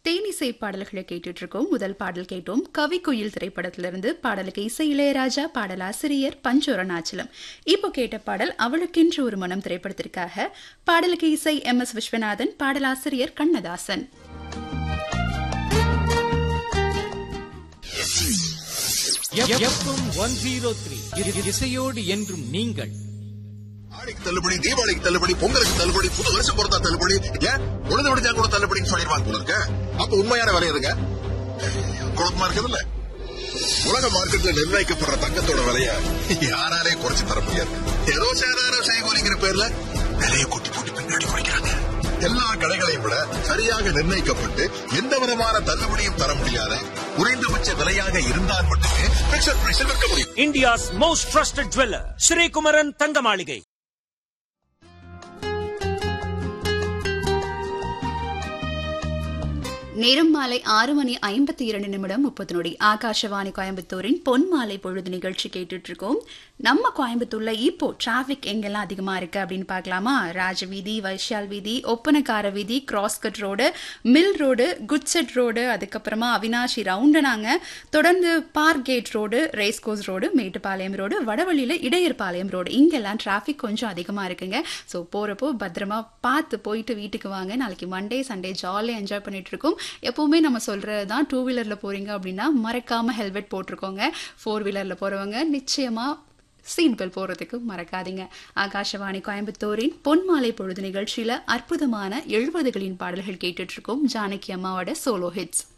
தேனிசை பாடல்களை கேட்டுட்டு இருக்கோம் முதல் பாடல் கேட்டோம் கவி குயில் திரைப்படத்திலிருந்து பாடலுக்கு இசை இளையராஜா பாடலாசிரியர் பஞ்சோரநாச்சலம் இப்போ கேட்ட பாடல் அவளுக்கென்று ஒரு மனம் திரைப்படத்திற்காக பாடலுக்கு இசை எம் எஸ் விஸ்வநாதன் பாடலாசிரியர் Kannadasan F M one zero three இசையோடு என்றும் நீங்கள் ஆடிக்கு தள்ளுபடி தீபாவளிக்கு தள்ளுபடி பொங்கலுக்கு தள்ளுபடி புது வருஷம் பொறுத்தா தள்ளுபடி ஏன் உழுது விடுஞ்சா கூட தள்ளுபடின்னு சொல்லிடுவாங்க போல இருக்க அப்ப உண்மையான விலை எதுங்க குழப்பமா இருக்குதுல்ல உலக மார்க்கெட்ல நிர்ணயிக்கப்படுற தங்கத்தோட விலைய யாராலே குறைச்சு தர முடியாது ஏதோ சேதாரம் செய்கோலிங்கிற பேர்ல விலையை கொட்டி போட்டு பின்னாடி குறைக்கிறாங்க எல்லா கடைகளையும் விட சரியாக நிர்ணயிக்கப்பட்டு எந்த விதமான தள்ளுபடியும் தர முடியாத குறைந்தபட்ச விலையாக இருந்தால் மட்டுமே பிக்சர் பிரைஸில் விற்க முடியும் India's most trusted jeweller Srikumaran Thanga Maligai நேரம் மாலை ஆறு மணி ஐம்பத்தி இரண்டு நிமிடம் முப்பது நொடி ஆகாஷவாணி கோயம்புத்தூரின் பொன் மாலை பொழுது நிகழ்ச்சி கேட்டுட்டு இருக்கோம் நம்ம கோயம்புத்தூர்ல இப்போ டிராபிக் எங்கெல்லாம் அதிகமா இருக்கு அப்படின்னு பார்க்கலாமா ராஜ வீதி வைஷால் வீதி ஒப்பனக்கார வீதி cross cut road mill road goods shed road அதுக்கப்புறமா அவினாஷி ரவுண்டனாங்க தொடர்ந்து park gate road race course road Mettupalayam road வடவழியில இடையர்பாளையம் ரோடு இங்கெல்லாம் டிராபிக் கொஞ்சம் அதிகமா இருக்குங்க ஸோ போறப்போ பத்திரமா பார்த்து போயிட்டு வீட்டுக்கு வாங்க நாளைக்கு மண்டே சண்டே ஜாலியாக என்ஜாய் பண்ணிட்டு இருக்கோம் எப்பவுமே நம்ம சொல்றது தான் டூ வீலர்ல போறீங்க அப்படின்னா மறக்காம ஹெல்மெட் போட்டிருக்கோங்க ஃபோர் வீலர்ல போறவங்க நிச்சயமா சீட் பெல் போறதுக்கு மறக்காதீங்க ஆகாஷவாணி கோயம்புத்தூரின் பொன்மாலை பொழுது நிகழ்ச்சியில அற்புதமான எழுபதுகளின் பாடல்கள் கேட்டுட்டு இருக்கோம் ஜானகி அம்மாவோட சோலோ ஹிட்ஸ்